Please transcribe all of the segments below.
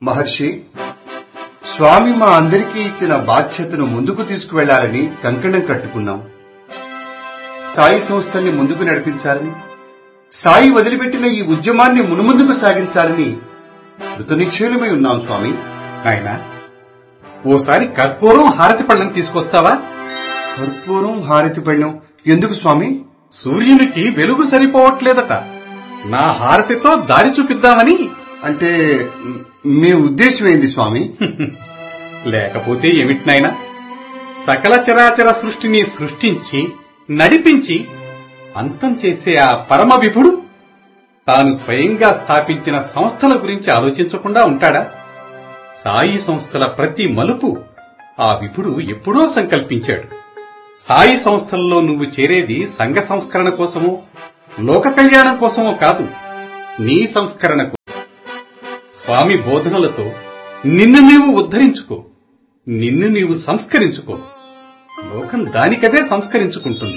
మహర్షి స్వామి మా అందరికీ ఇచ్చిన బాధ్యతను ముందుకు తీసుకువెళ్లాలని కంకణం కట్టుకున్నాం సాయి సంస్థల్ని ముందుకు నడిపించాలని సాయి వదిలిపెట్టిన ఈ ఉద్యమాన్ని మునుముందుకు సాగించాలని కృతనిశ్చయులమై ఉన్నాం స్వామి నాయనా ఓసారి కర్పూరం హారతి పళ్ళని తీసుకొస్తావా కర్పూరం హారతి పళ్ళం ఎందుకు స్వామి సూర్యునికి వెలుగు సరిపోవట్లేదట నా హారతితో దారి చూపిద్దామని అంటే మ్, మీ ఉద్దేశం ఏంది స్వామి లేకపోతే ఏమిటి నాయనా సకల చరాచర సృష్టిని సృష్టించి నడిపించి అంతం చేసే ఆ పరమ విభుడు తాను స్వయంగా స్థాపించిన సంస్థల గురించి ఆలోచించకుండా ఉంటాడా సాయి సంస్థల ప్రతి మలుపు ఆ విభుడు ఎప్పుడో సంకల్పించాడు సాయి సంస్థల్లో నువ్వు చేరేది సంఘ సంస్కరణ కోసమో లోక కళ్యాణం కోసమో కాదు నీ సంస్కరణ కోసం స్వామి బోధనలతో నిన్ను నీవు ఉద్ధరించుకో నిన్ను నీవు సంస్కరించుకో లోకం దానికదే సంస్కరించుకుంటుంది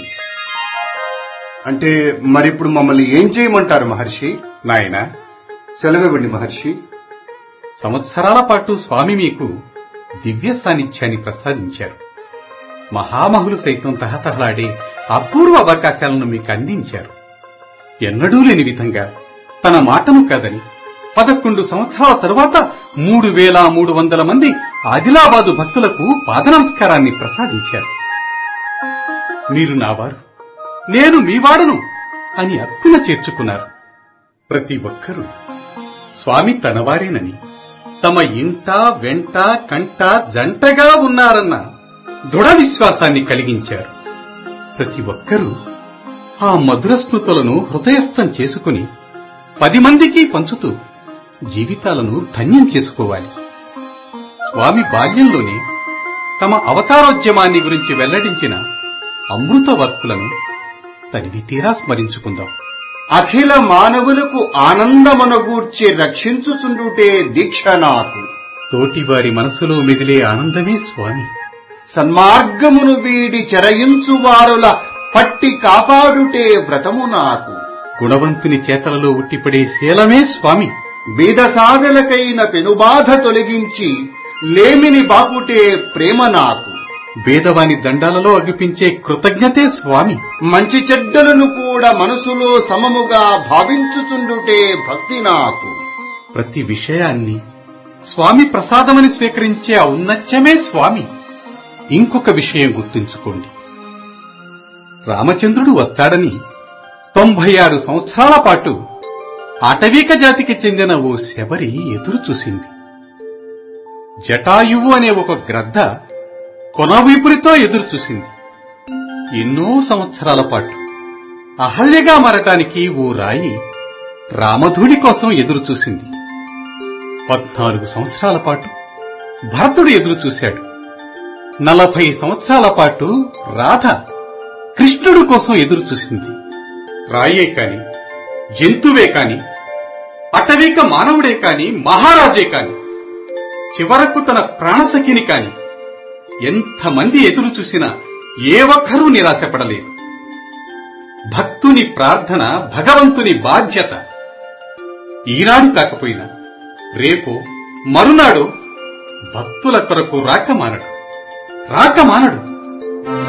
అంటే మరిప్పుడు మమ్మల్ని ఏం చేయమంటారు మహర్షి నాయనా సెలవివ్వండి మహర్షి సంవత్సరాల పాటు స్వామి మీకు దివ్య సాన్నిధ్యాన్ని ప్రసాదించారు మహామహులు సైతం తహతహలాడే అపూర్వ అవకాశాలను మీకు అందించారు ఎన్నడూ లేని విధంగా తన మాటను కాదని పదకొండు సంవత్సరాల తరువాత మూడు వేల మూడు వందల మంది ఆదిలాబాదు భక్తులకు పాద నమస్కారాన్ని ప్రసాదించారు మీరు నావారు నేను మీవాడను అని అక్కున చేర్చుకున్నారు ప్రతి ఒక్కరూ స్వామి తనవారేనని తమ ఇంట వెంట కంట జంటగా ఉన్నారన్న దృఢ విశ్వాసాన్ని కలిగించారు ప్రతి ఒక్కరూ ఆ మధుర స్మృతులను హృదయస్థం చేసుకుని పది మందికి పంచుతూ జీవితాలను ధన్యం చేసుకోవాలి స్వామి బాల్యంలోనే తమ అవతారోద్యమాన్ని గురించి వెల్లడించిన అమృత వర్కులను తనివి తీరా స్మరించుకుందాం అఖిల మానవులకు ఆనందమనగూర్చి రక్షించుచుండుటే దీక్ష నాకు తోటివారి మనసులో మెదిలే ఆనందమే స్వామి సన్మార్గమును వీడి చెరయించువారుల పట్టి కాపాడుటే వ్రతము నాకు గుణవంతుని చేతలలో ఉట్టిపడే శీలమే స్వామి బీద సాధలకైన పెనుబాధ తొలగించి లేమిని బాపుటే ప్రేమ నాకు భేదవాని దండాలలో అగిపించే కృతజ్ఞతే స్వామి మంచి చెడ్డలను కూడా మనసులో సమముగా భావించుచుండుటే భక్తి నాకు ప్రతి విషయాన్ని స్వామి ప్రసాదమని స్వీకరించే ఔన్నత్యమే స్వామి ఇంకొక విషయం గుర్తుంచుకోండి రామచంద్రుడు వస్తాడని తొంభై ఆరు సంవత్సరాల పాటు అటవీక జాతికి చెందిన ఓ శబరి ఎదురు చూసింది జటాయువు అనే ఒక గ్రద్ద కొనవీపురితో ఎదురు చూసింది ఎన్నో సంవత్సరాల పాటు అహల్యగా మారటానికి ఓ రాయి రామధూడి కోసం ఎదురు చూసింది పద్నాలుగు సంవత్సరాల పాటు భరతుడు ఎదురు చూశాడు నలభై సంవత్సరాల పాటు రాధ కృష్ణుడు కోసం ఎదురు చూసింది రాయే కాని జంతువే కాని అటవిక మానవుడే కాని మహారాజే కాని చివరకు తన ప్రాణసఖిని కాని ఎంతమంది ఎదురు చూసినా ఏ ఒక్కరూ నిరాశపడలేదు భక్తుని ప్రార్థన భగవంతుని బాధ్యత ఈనాడు కాకపోయినా రేపు మరునాడు భక్తుల కొరకు రాక మానడు రాక మానడు